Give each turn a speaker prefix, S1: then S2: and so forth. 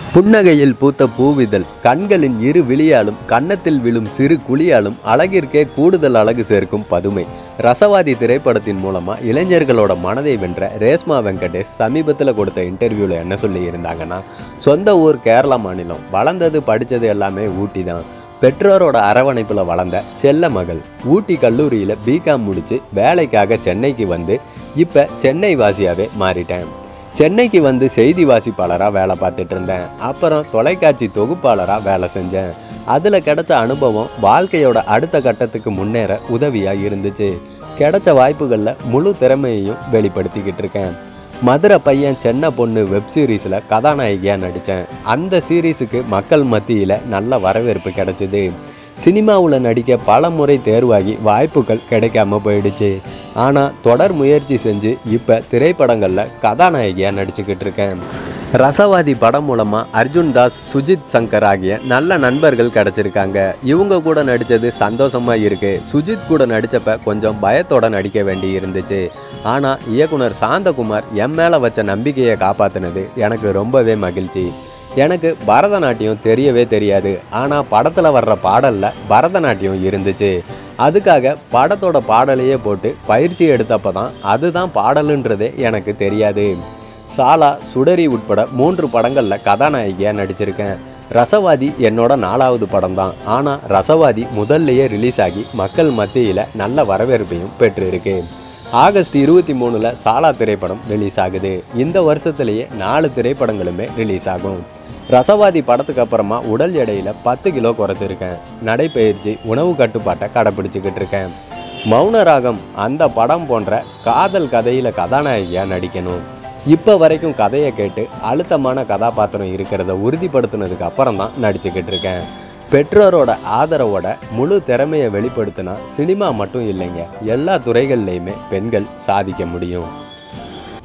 S1: புன்னகையில் பூத்த பூவிதழ் கண்களின் இரு விழியாலும் கன்னத்தில் விழும் சிறு குழியாலும் அழகிற்கே கூடுதல் அழகு சேர்க்கும் பதுமை ரசவாதி திரைப்படத்தின் மூலமா இளைஞர்களோட மனதை வென்ற ரேஸ்மா வெங்கடேஷ் சமீபத்தில் கொடுத்த இன்டர்வியூவில் என்ன சொல்லி இருந்தாங்கன்னா சொந்த ஊர் கேரளா மாநிலம் வளர்ந்தது படித்தது எல்லாமே ஊட்டி தான் பெற்றோரோட அரவணைப்பில் வளர்ந்த செல்ல மகள் ஊட்டி கல்லூரியில் பிகாம் முடித்து வேலைக்காக சென்னைக்கு வந்து இப்போ சென்னை வாசியாகவே மாறிட்டேன் சென்னைக்கு வந்து செய்தி வாசிப்பாளராக வேலை பார்த்துட்டு இருந்தேன் அப்புறம் தொலைக்காட்சி தொகுப்பாளராக வேலை செஞ்சேன் அதில் கிடைச்ச அனுபவம் வாழ்க்கையோட அடுத்த கட்டத்துக்கு முன்னேற உதவியாக இருந்துச்சு கிடைச்ச வாய்ப்புகளில் முழு திறமையையும் வெளிப்படுத்திக்கிட்டு இருக்கேன் மதுரை பையன் சென்ன பொண்ணு வெப் சீரிஸில் கதாநாயகியாக நடித்தேன் அந்த சீரீஸுக்கு மக்கள் மத்தியில் நல்ல வரவேற்பு கிடைச்சிது சினிமாவில் நடிக்க பல முறை தேர்வாகி வாய்ப்புகள் கிடைக்காம போயிடுச்சு ஆனால் தொடர் முயற்சி செஞ்சு இப்போ திரைப்படங்களில் கதாநாயகியாக நடிச்சுக்கிட்டு இருக்கேன் ரசவாதி படம் மூலமாக அர்ஜுன் தாஸ் சுஜித் சங்கர் ஆகிய நல்ல நண்பர்கள் கிடச்சிருக்காங்க இவங்க கூட நடித்தது சந்தோஷமாக இருக்குது சுஜித் கூட நடித்தப்ப கொஞ்சம் பயத்தோட நடிக்க வேண்டி இருந்துச்சு ஆனால் இயக்குனர் சாந்தகுமார் என் மேலே வச்ச நம்பிக்கையை காப்பாற்றினது எனக்கு ரொம்பவே மகிழ்ச்சி எனக்கு பரதநாட்டியம் தெரியவே தெரியாது ஆனால் படத்தில் வர்ற பாடலில் பரதநாட்டியம் இருந்துச்சு அதுக்காக படத்தோட பாடலையே போட்டு பயிற்சி எடுத்தப்போ தான் அதுதான் பாடலுன்றதே எனக்கு தெரியாது சாலா சுடரி உட்பட மூன்று படங்களில் கதாநாயகியாக நடிச்சிருக்கேன் ரசவாதி என்னோட நாலாவது படம் தான் ஆனால் ரசவாதி முதல்லையே ரிலீஸ் ஆகி மக்கள் மத்தியில் நல்ல வரவேற்பையும் பெற்றிருக்கு ஆகஸ்ட் இருபத்தி மூணில் சாலா திரைப்படம் ரிலீஸ் ஆகுது இந்த வருஷத்துலேயே நாலு திரைப்படங்களுமே ரிலீஸ் ஆகும் ரசவாதி படத்துக்கு அப்புறமா உடல் எடையில் பத்து கிலோ குறைச்சிருக்கேன் நடைப்பயிற்சி உணவு கட்டுப்பாட்டை கடைப்பிடிச்சிக்கிட்டு இருக்கேன் மௌன ராகம் அந்த படம் போன்ற காதல் கதையில் கதாநாயகியாக நடிக்கணும் இப்போ வரைக்கும் கதையை கேட்டு அழுத்தமான கதாபாத்திரம் இருக்கிறத உறுதிப்படுத்தினதுக்கு அப்புறம் தான் நடிச்சுக்கிட்டு இருக்கேன் பெற்றோரோட ஆதரவோட முழு திறமையை வெளிப்படுத்தினா சினிமா மட்டும் இல்லைங்க எல்லா துறைகள்லையுமே பெண்கள் சாதிக்க முடியும்